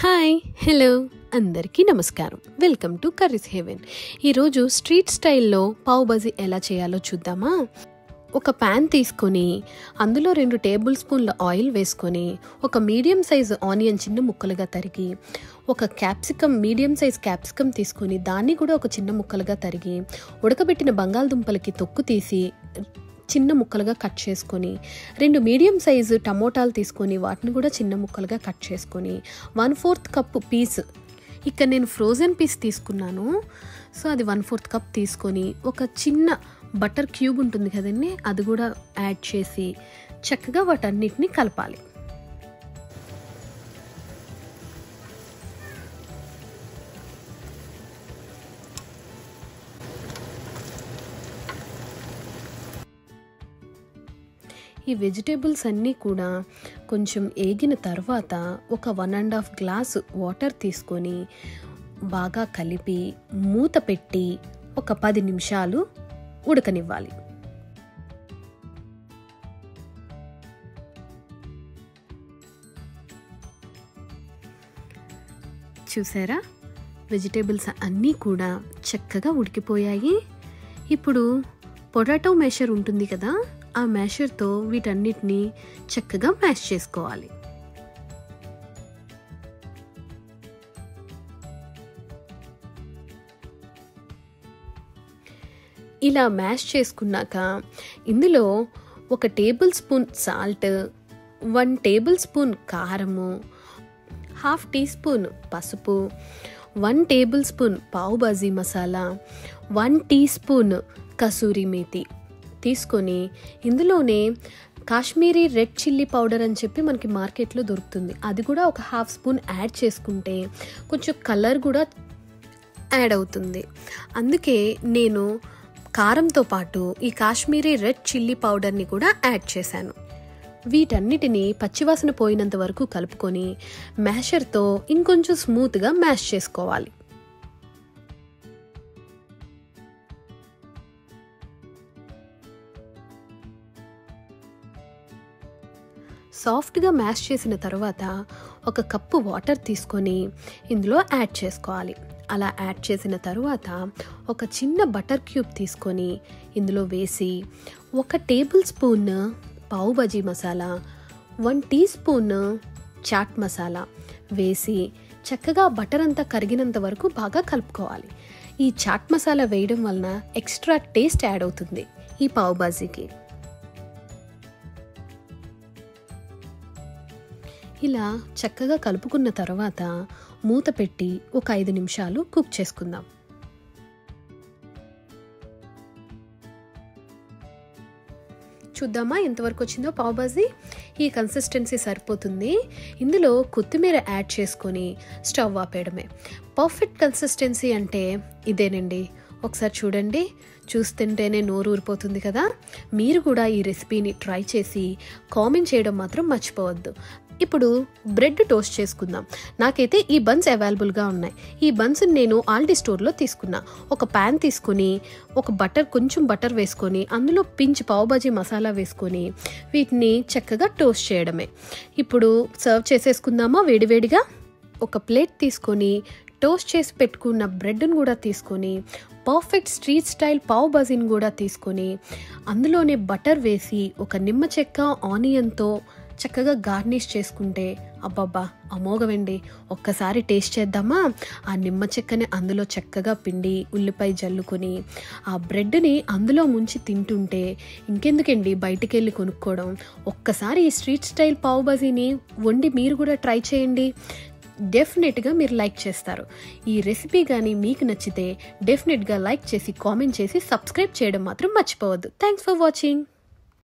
hi hello అందరికీ నమస్కారం welcome to curries heaven ఈరోజు స్ట్రీట్ స్టైల్లో పావు బజీ ఎలా చేయాలో చూద్దామా ఒక ప్యాన్ తీసుకొని అందులో రెండు టేబుల్ స్పూన్ల ఆయిల్ వేసుకొని ఒక మీడియం సైజు ఆనియన్ చిన్న ముక్కలుగా తరిగి ఒక క్యాప్సికమ్ మీడియం సైజ్ క్యాప్సికమ్ తీసుకొని దాన్ని కూడా ఒక చిన్న ముక్కలుగా తరిగి ఉడకబెట్టిన బంగాళదుంపలకి తొక్కు తీసి చిన్న ముక్కలుగా కట్ చేసుకొని రెండు మీడియం సైజు టమోటాలు తీసుకొని వాటిని కూడా చిన్న ముక్కలుగా కట్ చేసుకొని వన్ ఫోర్త్ కప్పు పీస్ ఇక్కడ నేను ఫ్రోజన్ పీస్ తీసుకున్నాను సో అది వన్ ఫోర్త్ కప్ తీసుకొని ఒక చిన్న బటర్ క్యూబ్ ఉంటుంది కదండి అది కూడా యాడ్ చేసి చక్కగా వాటన్నిటిని కలపాలి ఈ వెజిటేబుల్స్ అన్నీ కూడా కొంచెం ఏగిన తర్వాత ఒక one and half glass water తీసుకొని బాగా కలిపి మూత పెట్టి ఒక పది నిమిషాలు ఉడకనివ్వాలి చూసారా వెజిటేబుల్స్ అన్నీ కూడా చక్కగా ఉడికిపోయాయి ఇప్పుడు పొటాటో మెషర్ ఉంటుంది కదా ఆ మ్యాషర్తో వీటన్నిటిని చక్కగా మ్యాష్ చేసుకోవాలి ఇలా మ్యాష్ చేసుకున్నాక ఇందులో ఒక tablespoon salt one tablespoon కారము హాఫ్ టీ స్పూన్ పసుపు one tablespoon pav bhaji masala one teaspoon కసూరి మేతి తీసుకొని ఇందులోనే కాశ్మీరీ రెడ్ చిల్లీ పౌడర్ అని చెప్పి మనకి మార్కెట్లో దొరుకుతుంది అది కూడా ఒక హాఫ్ స్పూన్ యాడ్ చేసుకుంటే కొంచెం కలర్ కూడా యాడ్ అవుతుంది అందుకే నేను కారంతో పాటు ఈ కాశ్మీరీ రెడ్ చిల్లీ పౌడర్ని కూడా యాడ్ చేశాను వీటన్నిటిని పచ్చివాసన పోయినంత వరకు కలుపుకొని మ్యాషర్తో ఇంకొంచెం స్మూత్గా మ్యాష్ చేసుకోవాలి సాఫ్ట్గా మ్యాష్ చేసిన తర్వాత ఒక కప్పు వాటర్ తీసుకొని ఇందులో యాడ్ చేసుకోవాలి అలా యాడ్ చేసిన తర్వాత ఒక చిన్న బటర్ క్యూబ్ తీసుకొని ఇందులో వేసి ఒక tablespoon pav bhaji masala one teaspoon chaat masala వేసి చక్కగా బటర్ అంతా కరిగినంత వరకు బాగా కలుపుకోవాలి ఈ చాట్ మసాలా వేయడం వలన ఎక్స్ట్రా టేస్ట్ యాడ్ అవుతుంది ఈ పావు బాజీకి ఇలా చక్కగా కలుపుకున్న తర్వాత మూత పెట్టి ఒక ఐదు నిమిషాలు కుక్ చేసుకుందాం చూద్దామా ఎంతవరకు వచ్చిందో పావుబాజీ ఈ కన్సిస్టెన్సీ సరిపోతుంది ఇందులో కొత్తిమీర యాడ్ చేసుకొని స్టవ్ ఆపేయడమే పర్ఫెక్ట్ కన్సిస్టెన్సీ అంటే ఇదేనండి ఒకసారి చూడండి చూస్తుంటేనే నోరు ఊరిపోతుంది కదా మీరు కూడా ఈ రెసిపీని ట్రై చేసి కామెంట్ చేయడం మాత్రం మర్చిపోవద్దు ఇప్పుడు బ్రెడ్ టోస్ట్ చేసుకుందాం నాకైతే ఈ బన్స్ అవైలబుల్గా ఉన్నాయి ఈ బన్స్ నేను ఆల్డీ స్టోర్లో తీసుకున్నా ఒక ప్యాన్ తీసుకొని ఒక బటర్ కొంచెం బటర్ వేసుకొని అందులో పించ్ పావుబాజీ మసాలా వేసుకొని వీటిని చక్కగా టోస్ట్ చేయడమే ఇప్పుడు సర్వ్ చేసేసుకుందామా వేడివేడిగా ఒక ప్లేట్ తీసుకొని టోస్ట్ చేసి పెట్టుకున్న బ్రెడ్ను కూడా తీసుకొని పర్ఫెక్ట్ స్ట్రీట్ స్టైల్ పావ్ బజీని కూడా తీసుకొని అందులోనే బటర్ వేసి ఒక నిమ్మ చెక్క ఆనియన్తో చక్కగా గార్నిష్ చేసుకుంటే అబ్బబ్బా అమోఘమండి ఒక్కసారి టేస్ట్ చేద్దామా ఆ నిమ్మ చెక్కని అందులో చక్కగా పిండి ఉల్లిపాయ జల్లుకొని ఆ బ్రెడ్ని అందులో ముంచి తింటుంటే ఇంకెందుకండి బయటికి వెళ్ళి కొనుక్కోవడం ఒక్కసారి ఈ స్ట్రీట్ స్టైల్ పావ్ బజీని వండి మీరు కూడా ట్రై చేయండి డెఫినెట్గా మీరు లైక్ చేస్తారు ఈ రెసిపీ కానీ మీకు నచ్చితే డెఫినెట్గా లైక్ చేసి కామెంట్ చేసి సబ్స్క్రైబ్ చేయడం మాత్రం మర్చిపోవద్దు థ్యాంక్స్ ఫర్ వాచింగ్